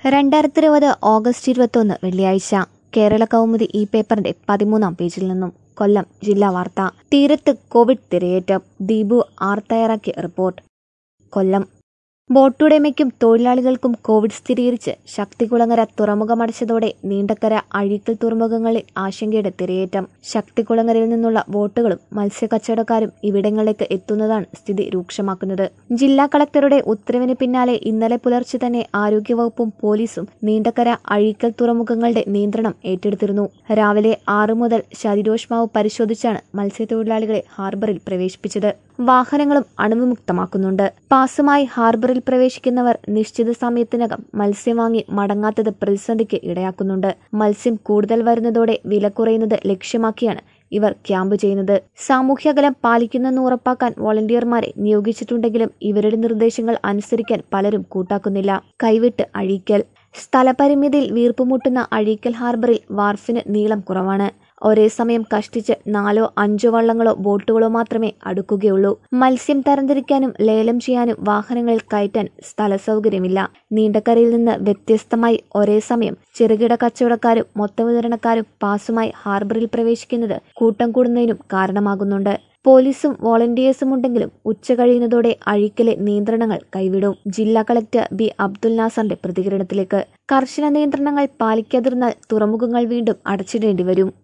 രണ്ടായിരത്തി ഇരുപത് ഓഗസ്റ്റ് ഇരുപത്തൊന്ന് വെള്ളിയാഴ്ച കേരള കൗമുദി ഈ പേപ്പറിന്റെ പതിമൂന്നാം പേജിൽ നിന്നും കൊല്ലം ജില്ലാ വാർത്ത തീരത്ത് കോവിഡ് തിരയേറ്റം ദീപു ആർ തയ്യാറാക്കിയ റിപ്പോർട്ട് കൊല്ലം ബോട്ടുടമയ്ക്കും തൊഴിലാളികൾക്കും കോവിഡ് സ്ഥിരീകരിച്ച് ശക്തികുളങ്ങര തുറമുഖമടച്ചതോടെ നീണ്ടക്കര അഴീക്കൽ തുറമുഖങ്ങളിൽ ആശങ്കയുടെ തിരയേറ്റം ശക്തികുളങ്ങരയിൽ നിന്നുള്ള ബോട്ടുകളും മത്സ്യക്കച്ചവടക്കാരും ഇവിടങ്ങളിലേക്ക് എത്തുന്നതാണ് സ്ഥിതി രൂക്ഷമാക്കുന്നത് ജില്ലാ കളക്ടറുടെ ഉത്തരവിന് പിന്നാലെ ഇന്നലെ പുലർച്ചെ തന്നെ ആരോഗ്യവകുപ്പും പോലീസും നീണ്ടക്കര അഴീക്കൽ തുറമുഖങ്ങളുടെ നിയന്ത്രണം ഏറ്റെടുത്തിരുന്നു രാവിലെ ആറു മുതൽ ശരീരോഷ്മാവ് പരിശോധിച്ചാണ് മത്സ്യത്തൊഴിലാളികളെ ഹാർബറിൽ പ്രവേശിപ്പിച്ചത് വാഹനങ്ങളും അണുവിമുക്തമാക്കുന്നുണ്ട് പാസുമായി ഹാർബറിൽ പ്രവേശിക്കുന്നവർ നിശ്ചിത സമയത്തിനകം മത്സ്യം വാങ്ങി മടങ്ങാത്തത് പ്രതിസന്ധിക്ക് ഇടയാക്കുന്നുണ്ട് മത്സ്യം കൂടുതൽ വരുന്നതോടെ വില കുറയുന്നത് ലക്ഷ്യമാക്കിയാണ് ഇവർ ക്യാമ്പ് ചെയ്യുന്നത് സാമൂഹ്യകലം പാലിക്കുന്നെന്ന് ഉറപ്പാക്കാൻ വോളണ്ടിയർമാരെ നിയോഗിച്ചിട്ടുണ്ടെങ്കിലും ഇവരുടെ നിർദ്ദേശങ്ങൾ അനുസരിക്കാൻ പലരും കൂട്ടാക്കുന്നില്ല കൈവിട്ട് അഴീക്കൽ സ്ഥലപരിമിതിയിൽ വീർപ്പുമുട്ടുന്ന അഴീക്കൽ ഹാർബറിൽ വാർഫിന് നീളം കുറവാണ് ഒരേ സമയം കഷ്ടിച്ച് നാലോ അഞ്ചോ വള്ളങ്ങളോ ബോട്ടുകളോ മാത്രമേ അടുക്കുകയുള്ളൂ മത്സ്യം തരംതിരിക്കാനും ലേലം ചെയ്യാനും വാഹനങ്ങളിൽ കയറ്റാൻ സ്ഥല സൗകര്യമില്ല നീണ്ടക്കരയിൽ നിന്ന് വ്യത്യസ്തമായി ഒരേ സമയം ചെറുകിട കച്ചവടക്കാരും മൊത്തവിതരണക്കാരും പാസുമായി ഹാർബറിൽ പ്രവേശിക്കുന്നത് കൂട്ടം കൂടുന്നതിനും കാരണമാകുന്നുണ്ട് പോലീസും വോളണ്ടിയേഴ്സും ഉണ്ടെങ്കിലും ഉച്ച കഴിയുന്നതോടെ അഴിക്കലെ നിയന്ത്രണങ്ങൾ കൈവിടും ജില്ലാ കളക്ടർ ബി അബ്ദുൽ നാസറിന്റെ പ്രതികരണത്തിലേക്ക് കർശന നിയന്ത്രണങ്ങൾ പാലിക്കാതിരുന്നാൽ തുറമുഖങ്ങൾ വീണ്ടും അടച്ചിടേണ്ടി വരും